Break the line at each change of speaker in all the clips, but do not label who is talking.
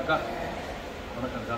அக்கா வணக்கம் அக்கா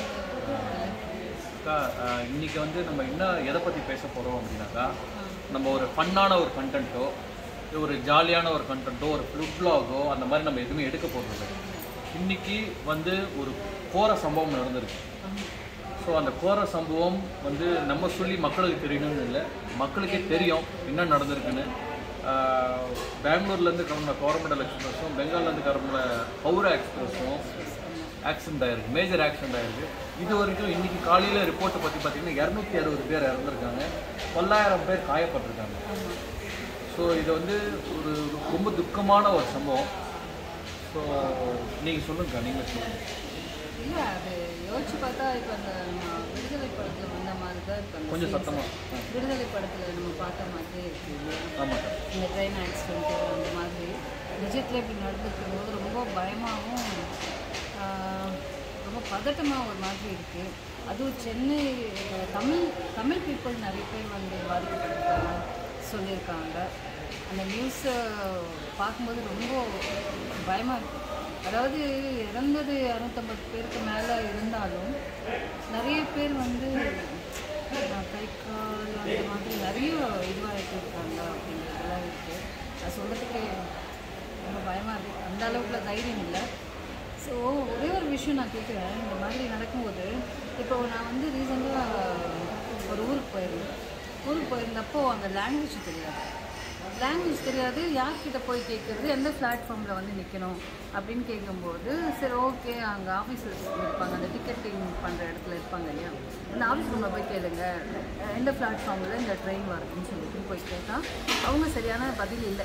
அக்கா அஹ், இன்னைக்கு வந்து நம்ம என்ன எதை பற்றி பேச போகிறோம் அப்படின்னாக்கா நம்ம ஒரு ஃபன்னான ஒரு கண்டென்ட்டோ ஒரு ஜாலியான ஒரு கண்டென்ட்டோ ஒரு ஃபுட் vlog-ஓ அந்த மாதிரி நம்ம எதுவுமே எடுக்க போகிறது இல்லை இன்னைக்கு வந்து ஒரு கோர சம்பவம் நடந்திருக்கு ஸோ அந்த கோர சம்பவம் வந்து நம்ம சொல்லி மக்களுக்கு தெரியணும்னு இல்லை மக்களுக்கே தெரியும் என்ன நடந்திருக்குன்னு ஆஹ், பெங்களூர்லேருந்து கிளம்புன கோரமண்டல் எக்ஸ்பிரஸும் பெங்கால்லேருந்து கிளம்புன ஹவுரா எக்ஸ்பிரஸும் ஆக்சிடென்ட் ஆயிருக்கு மேஜர் ஆக்சிடென்ட் ஆயிருக்கு இது வரைக்கும் இன்னைக்கு காலையில் ரிப்போர்ட்டை பற்றி பார்த்தீங்கன்னா இரநூத்தி அறுபது பேர் இறந்துருக்காங்க தொள்ளாயிரம் பேர் காயப்பட்டிருக்காங்க ஸோ இது வந்து ஒரு ரொம்ப துக்கமான ஒரு சம்பவம் ஸோ நீங்கள் சொல்லுங்கக்கா நீங்கள் சொல்லுங்கள்
இல்லை அது யோசிச்சு பார்த்தா இப்போ அந்த நம்ம விடுதலை படத்தில் வந்த மாதிரி தான் இப்போ அந்த
கொஞ்சம்
scenes.
சத்தமாக
விடுதலை படத்தில் நம்ம பார்த்த மாதிரி இருக்கு இல்லையா
ஆமாக்கா
இந்த ட்ரெயின் ஆக்சிடென்ட்டு அந்த மாதிரி நிஜத்தில் இப்படி நடந்துக்கும் போது ரொம்ப பயமாகவும் ஆஹ், ரொம்ப பதட்டமாக ஒரு மாதிரி இருக்குது அதுவும் சென்னை அஹ், தமிழ் தமிழ் பீப்புள் நிறைய பேர் வந்து பாதிக்கப்பட்டிருக்காங்க சொல்லியிருக்காங்க அந்த நியூஸை பார்க்கும்போது ரொம்ப பயமாக இருக்குது அதாவது இறந்தது இரநூத்தம்பது பேருக்கு மேலே இருந்தாலும் நிறைய பேர் வந்து அஹ், கை கால் அந்த மாதிரி நிறைய இதுவாகிட்டு இருக்காங்க அப்படிங்கிறதெல்லாம் இருக்குது அது சொல்கிறதுக்கு ரொம்ப பயமாக இருக்குது அந்த அளவுக்குள்ள தைரியம் இல்லை ஸோ ஒரே ஒரு விஷயம் நான் கேட்குறேன் இந்த மாதிரி நடக்கும்போது இப்போ நான் வந்து ரீசெண்டாக ஒரு ஊருக்கு போயிருந்தேன் ஊருக்கு போயிருந்தப்போ அந்த லாங்குவேஜ் தெரியாது லாங்குவேஜ் தெரியாது யார்கிட்ட போய் கேட்குறது எந்த பிளாட்ஃபார்மில் வந்து நிற்கணும் அப்படின்னு கேட்கும்போது சரி ஓகே அங்கே ஆஃபீஸர்ஸ் இருப்பாங்க அந்த டிக்கெட்டிங் பண்ணுற இடத்துல இருப்பாங்க இல்லையா அந்த ஆஃபீஸ் ரூமில் போய் கேளுங்க அஹ் எந்த பிளாட்ஃபார்மில் இந்த ட்ரெயின் வருதுன்னு சொல்லிட்டு போய் கேட்டால் அவங்க சரியான பதில் இல்லை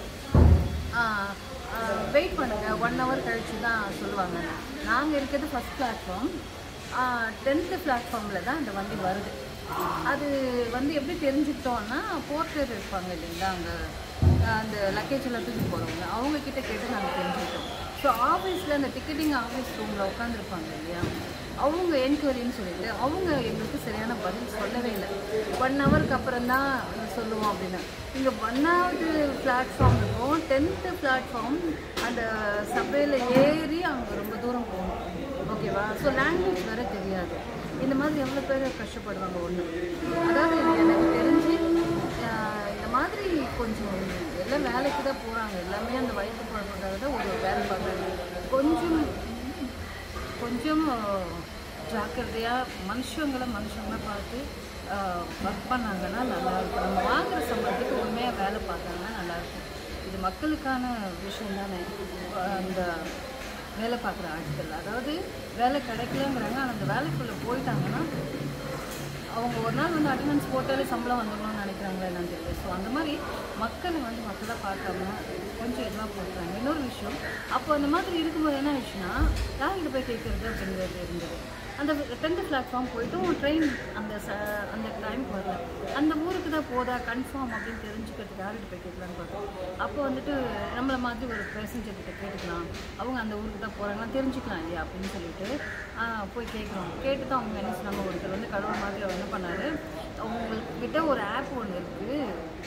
வெயிட் பண்ணுங்கள் ஒன் ஹவர் கழிச்சு தான் சொல்லுவாங்க நாங்கள் இருக்கிறது ஃபஸ்ட் பிளாட்ஃபார்ம் டென்த்து பிளாட்ஃபார்மில் தான் அந்த வண்டி வருது அது வந்து எப்படி தெரிஞ்சுக்கிட்டோம்னா போர்ட்டர் இருப்பாங்க இல்லைங்களா அங்கே அந்த லக்கேஜ் எல்லாம் தூக்கி போகிறவங்க அவங்க கிட்ட கேட்டு நாங்கள் தெரிஞ்சுக்கிட்டோம் ஸோ ஆஃபீஸில் அந்த டிக்கெட்டிங் ஆஃபீஸ் ரூமில் உட்காந்துருப்பாங்க இல்லையா அவங்க என்கொயரின்னு சொல்லிட்டு அவங்க எங்களுக்கு சரியான பதில் சொல்லவே இல்லை ஒன் ஹவருக்கு அப்புறம் தான் சொல்லுவோம் அப்படின்னு இங்கே ஒன்னாவது பிளாட்ஃபார்ம் இருக்கும் டென்த்து பிளாட்ஃபார்ம் அந்த சபையில் ஏறி அங்கே ரொம்ப தூரம் போகணும் ஓகேவா ஸோ லாங்குவேஜ் வேறு தெரியாது இந்த மாதிரி எவ்வளோ பேர் கஷ்டப்படுவாங்க ஒன்று அதாவது எனக்கு தெரிஞ்சு ஆஹ், இந்த மாதிரி கொஞ்சம் எல்லாம் வேலைக்கு தான் போகிறாங்க எல்லாமே அந்த வயசு குழப்பக்காக தான் ஒரு வேலை பார்க்குறாங்க கொஞ்சம் கொஞ்சம் ஜாக்கிரதையாக மனுஷங்களை மனுஷங்களை பார்த்து ஒர்க் பண்ணாங்கன்னா நல்லாயிருக்கும் நம்ம வாங்குற சம்பளத்துக்கு உண்மையாக வேலை பார்த்தாங்கன்னா நல்லாயிருக்கும் இது மக்களுக்கான விஷயம் தானே அந்த வேலை பார்க்குற ஆட்கள் அதாவது வேலை கிடைக்கலங்கிறாங்க ஆனால் அந்த வேலைக்குள்ளே போயிட்டாங்கன்னா அவங்க ஒரு நாள் வந்து அட்டண்டன்ஸ் போட்டாலே சம்பளம் வந்துடணும்னு நினைக்கிறாங்களா என்னன்னு தெரியல ஸோ அந்த மாதிரி மக்களை வந்து மக்களாக பார்க்காம கொஞ்சம் இதெல்லாம் போட்டுறாங்க இன்னொரு விஷயம் அப்போ அந்த மாதிரி இருக்கும்போது என்ன விஷயம்னா யார்கிட்ட போய் கேட்குறது அப்படிங்கிறது இருந்தது அந்த டென்த்து பிளாட்ஃபார்ம் போயிட்டும் ட்ரெயின் அந்த ச அந்த டைமுக்கு வரல அந்த ஊருக்கு தான் போதா கன்ஃபார்ம் அப்படின்னு தெரிஞ்சுக்கிறதுக்கு யார்கிட்ட போய் கேட்கலான்னு பார்த்தோம் அப்போ வந்துட்டு நம்மளை மாதிரி ஒரு பேசஞ்சர் கிட்ட கேட்டுக்கலாம் அவங்க அந்த ஊருக்கு தான் போகிறாங்கன்னு தெரிஞ்சுக்கலாம் இல்லையா அப்படின்னு சொல்லிட்டு ஆ, போய் கேட்குறோம் கேட்டு தான் அவங்க என்ன சொன்னாங்க ஒருத்தர் வந்து கடவுள் மாதிரி அவர் என்ன பண்ணார் அவங்கக்கிட்ட ஒரு ஆப் ஒன்று இருக்குது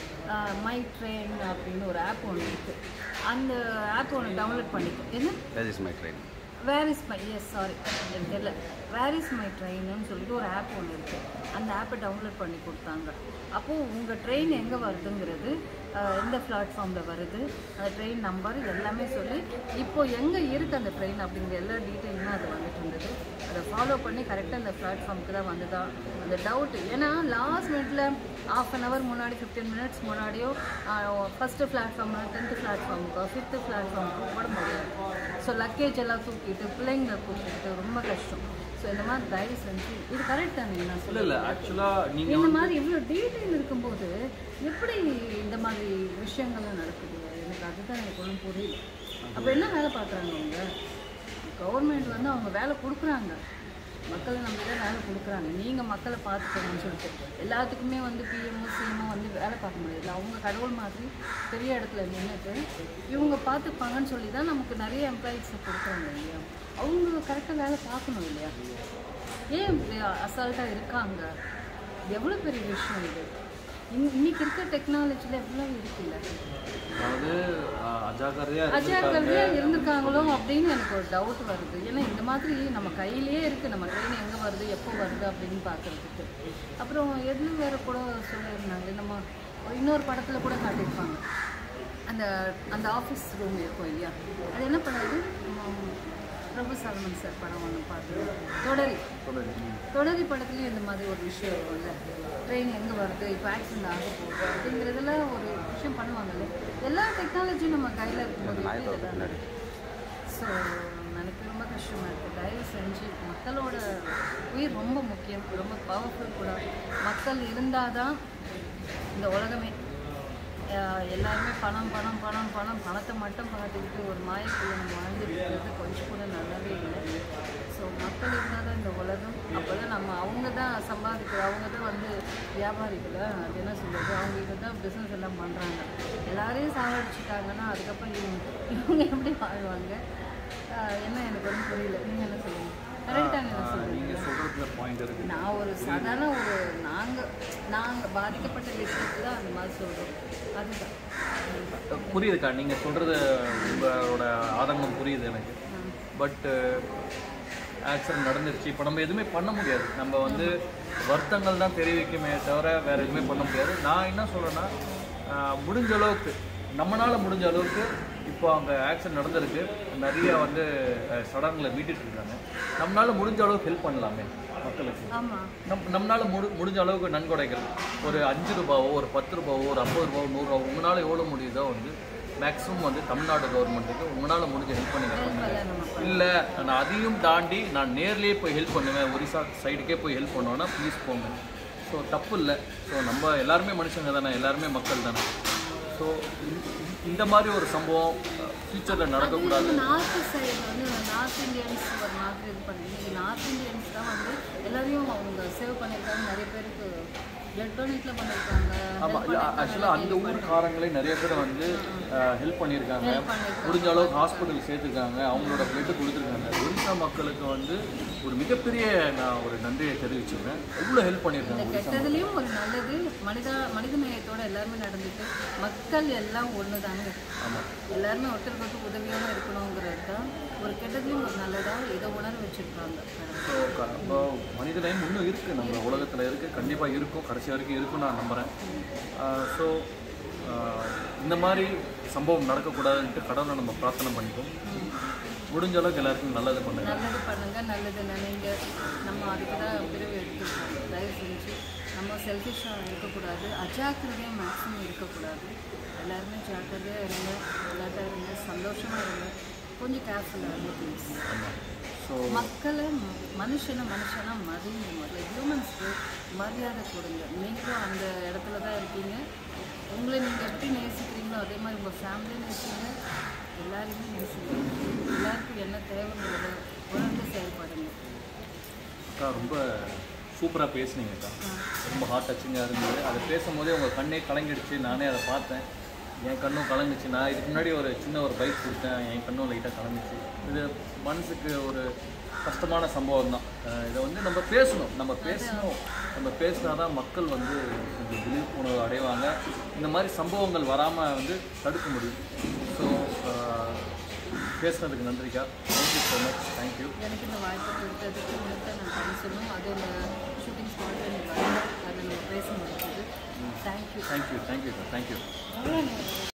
மை ட்ரெயின் அப்படின்னு ஒரு ஆப் ஒன்று இருக்குது அந்த ஆப் ஒன்று டவுன்லோட் பண்ணிக்கோ என்ன
That is my train.
Where is my yes sorry எனக்கு தெரியல வேர் இஸ் மை ட்ரெயின்னு சொல்லிட்டு ஒரு ஆப் ஒன்று இருக்குது அந்த ஆப்பை டவுன்லோட் பண்ணி கொடுத்தாங்க அப்போது உங்கள் ட்ரெயின் எங்கே வருதுங்கிறது அஹ், எந்த பிளாட்ஃபார்மில் வருது அந்த ட்ரெயின் நம்பர் எல்லாமே சொல்லி இப்போ எங்கே இருக்குது அந்த ட்ரெயின் அப்படிங்கிற எல்லா டீட்டெயிலுமே அது வந்துட்டு இருந்தது அதை ஃபாலோ பண்ணி கரெக்டாக அந்த பிளாட்ஃபார்முக்கு தான் வந்துதா அந்த டவுட்டு ஏன்னா லாஸ்ட் மினிட்ல ஆஃப் அன் ஹவர் முன்னாடி ஃபிஃப்டீன் மினிட்ஸ் முன்னாடியோ ஃபஸ்ட்டு பிளாட்ஃபார்ம் டென்த்து பிளாட்ஃபார்முக்கோ ஃபிஃப்த்து பிளாட்ஃபார்முக்கோ போட முடியாது ஸோ லக்கேஜ் எல்லாம் தூக்கிட்டு பிள்ளைங்களை கூப்பிட்டு ரொம்ப கஷ்டம் ஸோ இந்த மாதிரி தயவு செஞ்சு இது கரெக்ட் தானே நான்
இல்லை
சொல்ல
இல்லை ஆக்சுவலாக நீங்கள்
இந்த மாதிரி இவ்வளோ டீட்டெயில் இருக்கும்போது எப்படி இந்த மாதிரி விஷயங்கள்லாம் நடக்குது எனக்கு அதுதான் எனக்கு ஒன்றும் புரியல அப்போ என்ன வேலை பார்க்குறாங்க அவங்க கவர்மெண்ட் வந்து அவங்க வேலை கொடுக்குறாங்க மக்களை நம்பி தான் வேலை கொடுக்குறாங்க நீங்கள் மக்களை பார்த்துக்கணும்னு சொல்லிட்டு எல்லாத்துக்குமே வந்து பிஎம்ஓ சிஎம்ஓ வந்து வேலை பார்க்க முடியாது அவங்க கடவுள் மாதிரி பெரிய இடத்துல நின்றுட்டு இவங்க பார்த்துப்பாங்கன்னு சொல்லி தான் நமக்கு நிறைய எம்ப்ளாயிஸை கொடுக்குறாங்க இல்லையா அவங்க கரெக்டாக வேலை பார்க்கணும் இல்லையா ஏன் இப்படி அசால்ட்டாக இருக்காங்க எவ்வளோ பெரிய விஷயம் இது இன் இன்னைக்கு இருக்க டெக்னாலஜியில் எவ்வளோ இருக்குல்ல
அதாவது அஹ், அஜாக்கிரதையா இருந்திருக்காங்க
அஜாக்கிரதையா இருந்திருக்காங்களோ அப்படின்னு எனக்கு ஒரு டவுட் வருது ஏன்னா இந்த மாதிரி நம்ம கையிலேயே இருக்குது நம்ம ட்ரெயின் எங்கே வருது எப்போ வருது அப்படின்னு பார்க்குறதுக்கு அப்புறம் எது வேற கூட சொல்லியிருந்தாங்க நம்ம ஒரு இன்னொரு படத்தில் கூட காட்டியிருப்பாங்க அந்த அந்த ஆஃபீஸ் ரூம் இருக்கும் இல்லையா அது என்ன பண்ணாது பிரபு சரவணன் சார் படம் ஒன்று பார்த்து தொடரி தொடரி படத்துலேயும் இந்த மாதிரி ஒரு விஷயம் இருக்கும்ல ட்ரெயின் எங்கே வருது இப்போ ஆக்சிடென்ட் ஆக போகுது அப்படிங்கிறதுல ஒரு விஷயம் பண்ணுவாங்கல்ல எல்லா டெக்னாலஜியும் நம்ம கையில் இருக்கும்போது ஸோ எனக்கு ரொம்ப கஷ்டமாக இருக்குது தயவு செஞ்சு மக்களோட உயிர் ரொம்ப முக்கியம் ரொம்ப பவர்ஃபுல் கூட மக்கள் இருந்தால் தான் இந்த உலகமே அஹ் எல்லாருமே பணம் பணம் பணம் பணம் பணத்தை மட்டும் பார்த்துக்கிட்டு ஒரு மாயக்குள்ள நம்ம வாழ்ந்துட்டு இருக்கிறது கொஞ்சம் கூட நல்லாவே இல்லை ஸோ மக்கள் இருந்தால் தான் இந்த உலகம் அப்போ தான் நம்ம அவங்க தான் சம்பாதிக்கிற அவங்க தான் வந்து வியாபாரிகள் அது என்ன சொல்கிறது அவங்களுக்கு தான் பிஸ்னஸ் எல்லாம் பண்ணுறாங்க எல்லாரையும் சாவடிச்சிட்டாங்கன்னா அதுக்கப்புறம் இவங்க இவங்க எப்படி வாழ்வாங்க அஹ் என்ன எனக்கு ஒன்றும் புரியல நீங்கள் என்ன சொல்லுங்கள் கரெக்டாக என்ன சொல்லுங்கள்
நீங்க சொல்றதுல பாயிண்ட் இருக்கு
நான் ஒரு சாதாரண ஒரு நாங்கள் நாங்கள் பாதிக்கப்பட்ட விஷயத்தில் அந்த மாதிரி சொல்கிறோம் அதுதான்
புரியுதுக்கா நீங்க சொல்றது உங்களோட ஆதங்கம் புரியுது எனக்கு பட் ஆக்சிடென்ட் நடந்துருச்சு இப்போ நம்ம எதுவுமே பண்ண முடியாது நம்ம வந்து வருத்தங்கள் தான் தெரிவிக்குமே தவிர வேற எதுவுமே பண்ண முடியாது நான் என்ன சொல்றேன்னா ஆஹ், முடிஞ்ச அளவுக்கு நம்மளால முடிஞ்ச அளவுக்கு இப்போ அங்கே ஆக்சிடென்ட் நடந்திருக்கு நிறைய வந்து அஹ், சடங்குகளை மீட்டுட்டு இருக்காங்க நம்மளால முடிஞ்ச அளவுக்கு ஹெல்ப் பண்ணலாமே மக்களுக்கு
ஆமாம்
நம் நம்மளால முடி முடிஞ்ச அளவுக்கு நன்கொடைகள் ஒரு அஞ்சு ரூபாவோ ஒரு பத்து ரூபாவோ ஒரு ஐம்பது ரூபாவோ நூறுரூவா உங்களால் எவ்வளோ முடியுதோ வந்து மேக்ஸிமம் வந்து தமிழ்நாடு கவர்மெண்ட்டுக்கு உங்களால் முடிஞ்ச ஹெல்ப் பண்ணி பண்ணுங்க
நம்ம
இல்லை நான் அதையும் தாண்டி நான் நேர்லேயே போய் ஹெல்ப் பண்ணுவேன் ஒரிசா சைடுக்கே போய் ஹெல்ப் பண்ணுவேன்னா ப்ளீஸ் போங்க ஸோ தப்பு இல்லை ஸோ நம்ம எல்லாருமே மனுஷங்க தானே எல்லாருமே மக்கள் தானே ஸோ இந்த மாதிரி ஒரு சம்பவம் ஃப்யூச்சரில் நடக்கக்கூடாது
நார்த் சைடு வந்து நார்த் இந்தியன்ஸ் ஒரு மாதிரி இது பண்ணி இன்னைக்கு நார்த் இந்தியன்ஸ் தான் வந்து எல்லாரையும் அவங்க சேவ் பண்ணியிருக்காங்க நிறைய பேருக்கு பிளட் டொனேட்ல பண்ணியிருக்காங்க
ஆமாம் இல்லை ஆக்சுவலாக அந்த ஊர்க்காரங்களே நிறைய பேர் வந்து ஹெல்ப் பண்ணியிருக்காங்க முடிஞ்ச அளவுக்கு ஹாஸ்பிட்டல் சேர்த்துருக்காங்க அவங்களோட பிளட்டு கொடுத்துருக்காங்க ஒரிசா மக்களுக்கு வந்து ஒரு மிகப்பெரிய நான் ஒரு நன்றியை தெரிவிச்சுக்கிறேன் எவ்வளோ ஹெல்ப் பண்ணியிருக்காங்க ஒரிசா
கெட்டதுலேயும் ஒரு நல்லது மனித மனித நேயத்தோட எல்லாருமே நடந்துட்டு மக்கள் எல்லாம் ஒன்று தாங்க எல்லாருமே ஒருத்தருக்கு ஒருத்தர் உதவியோட இருக்கணுங்கிறது தான் ஒரு கெட்டதுலேயும் ஒரு நல்லதாக இதை உணர வச்சிருக்காங்க
ஸோ நம்ம மனித நேயம் இன்னும் இருக்குது நம்ம உலகத்தில் இருக்குது கண்டிப்பாக இருக்கும் கடைசி வரைக்கும் இருக்கும் நான் நம்புகிறேன் ஸோ இந்த மாதிரி சம்பவம் நடக்கக்கூடாதுன்ட்டு கடவுளை நம்ம பிரார்த்தனை பண்ணிப்போம் முடிஞ்ச அளவுக்கு எல்லாருக்கும் நல்லது பண்ணுங்க
நல்லது பண்ணுங்க நல்லது நினைங்க நம்ம அதுக்கு தான் பிரிவு எடுத்துருக்கோம் தயவு செஞ்சு நம்ம செல்ஃபிஷாக இருக்கக்கூடாது அஜாக்கிரதையாக மேக்ஸிமம் இருக்கக்கூடாது எல்லாருமே ஜாக்கிரதையாக இருங்க விளையாட்டாக இருங்க சந்தோஷமாக இருங்க கொஞ்சம் கேர்ஃபுல்லாக இருங்க ப்ளீஸ்
ஸோ
மக்களை ம- மனுஷனை மனுஷனா மதிங்க முதல்ல ஹியூமன்ஸ்க்கு மரியாதை கொடுங்க நீங்களும் அந்த இடத்துல தான் இருக்கீங்க உங்களை நீங்கள் எப்படி நேசிக்கிறீங்களோ அதே மாதிரி உங்கள் ஃபேமிலியும் நேசிங்க எல்லாரையுமே நேசிங்க எல்லாருக்கும் என்ன தேவைங்கிறத உணர்ந்து செயல்படுங்க
அக்கா ரொம்ப சூப்பராக பேசுனீங்க அக்கா ரொம்ப ஹார்ட் டச்சிங்காக இருந்தது அதை பேசும்போதே உங்கள் கண்ணே கலங்கிடுச்சு நானே அதை பார்த்தேன் என் கண்ணும் கலங்குச்சு நான் இதுக்கு முன்னாடி ஒரு சின்ன ஒரு பைக் கொடுத்தேன் என் கண்ணும் லைட்டாக கலங்குச்சு இது மனசுக்கு ஒரு கஷ்டமான சம்பவம் தான் அஹ் இதை வந்து நம்ம பேசணும் நம்ம பேசணும் நம்ம பேசினா தான் மக்கள் வந்து கொஞ்சம் விழிப்புணர்வு அடைவாங்க இந்த மாதிரி சம்பவங்கள் வராமல் வந்து தடுக்க முடியும் ஸோ பேசுனதுக்கு நன்றிக்கா தேங்க்யூ ஸோ மச் தேங்க்யூ
எனக்கு இந்த வாய்ப்பு கொடுத்ததுக்கு உங்களுக்கு நான் தேங்க்ஸ் சொல்லணும் அது இந்த ஷூட்டிங் ஸ்பாட்டில் நீங்கள் வரல அதை நம்ம பேச முடிஞ்சது தேங்க்யூ
தேங்க்யூ தேங்க்யூ தேங்க்யூ
அவ்வளோ